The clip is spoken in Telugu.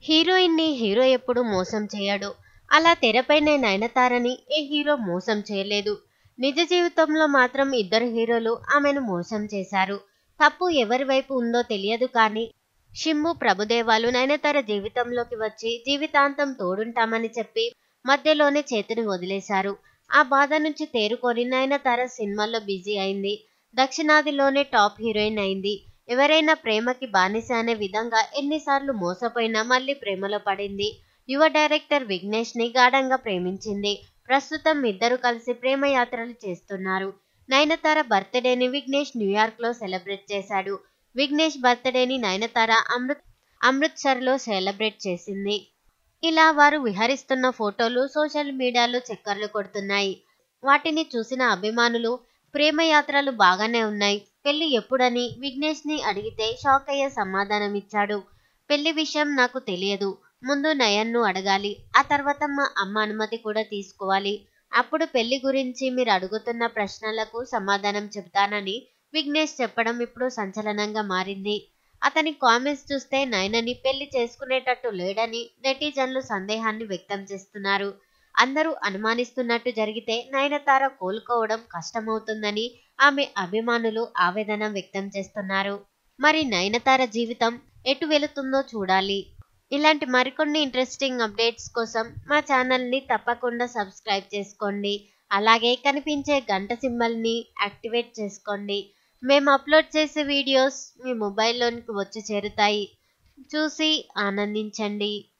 హీరోయిన్ ని హీరో ఎప్పుడు మోసం చేయడు అలా తెరపైనే నయనతారని ఏ హీరో మోసం చేయలేదు నిజ జీవితంలో మాత్రం ఇద్దరు హీరోలు ఆమెను మోసం చేశారు తప్పు ఎవరి వైపు ఉందో తెలియదు కానీ షింబు ప్రభుదేవాలు నయనతార జీవితంలోకి వచ్చి జీవితాంతం తోడుంటామని చెప్పి మధ్యలోనే చేతిని వదిలేశారు ఆ బాధ నుంచి తేరుకొని నయనతార సినిమాల్లో బిజీ అయింది దక్షిణాదిలోనే టాప్ హీరోయిన్ అయింది ఎవరైనా ప్రేమకి బానిస అనే విధంగా ఎన్నిసార్లు మోసపోయినా మళ్ళీ ప్రేమలో పడింది యువ డైరెక్టర్ విఘ్నేష్ ని గాఢంగా ప్రేమించింది ప్రస్తుతం ఇద్దరు కలిసి ప్రేమ యాత్రలు చేస్తున్నారు నయనతార బర్త్డేని విఘ్నేష్ న్యూయార్క్ లో సెలబ్రేట్ చేశాడు విఘ్నేష్ బర్త్డేని నయనతార అమృత్ అమృత్సర్ లో సెలబ్రేట్ చేసింది ఇలా వారు విహరిస్తున్న ఫోటోలు సోషల్ మీడియాలో చక్కర్లు కొడుతున్నాయి వాటిని చూసిన అభిమానులు ప్రేమ యాత్రలు బాగానే ఉన్నాయి పెళ్లి ఎప్పుడని విఘ్నేష్ ని అడిగితే షాక్ అయ్యే సమాధానం ఇచ్చాడు పెళ్లి విషయం నాకు తెలియదు ముందు నయన్ను అడగాలి ఆ తర్వాత మా అమ్మ అనుమతి కూడా తీసుకోవాలి అప్పుడు పెళ్లి గురించి మీరు అడుగుతున్న ప్రశ్నలకు సమాధానం చెబుతానని విఘ్నేష్ చెప్పడం ఇప్పుడు సంచలనంగా మారింది అతని కామెంట్స్ చూస్తే నయనని పెళ్లి చేసుకునేటట్టు లేడని నెటిజన్లు సందేహాన్ని వ్యక్తం చేస్తున్నారు అందరూ అనుమానిస్తున్నట్టు జరిగితే నయనతార కోలుకోవడం కష్టమవుతుందని ఆమె అభిమానులు ఆవేదన వ్యక్తం చేస్తున్నారు మరి నయనతార జీవితం ఎటు వెళుతుందో చూడాలి ఇలాంటి మరికొన్ని ఇంట్రెస్టింగ్ అప్డేట్స్ కోసం మా ఛానల్ని తప్పకుండా సబ్స్క్రైబ్ చేసుకోండి అలాగే కనిపించే గంట సింబల్ని యాక్టివేట్ చేసుకోండి మేము అప్లోడ్ చేసే వీడియోస్ మీ మొబైల్లోనికి వచ్చి చేరుతాయి చూసి ఆనందించండి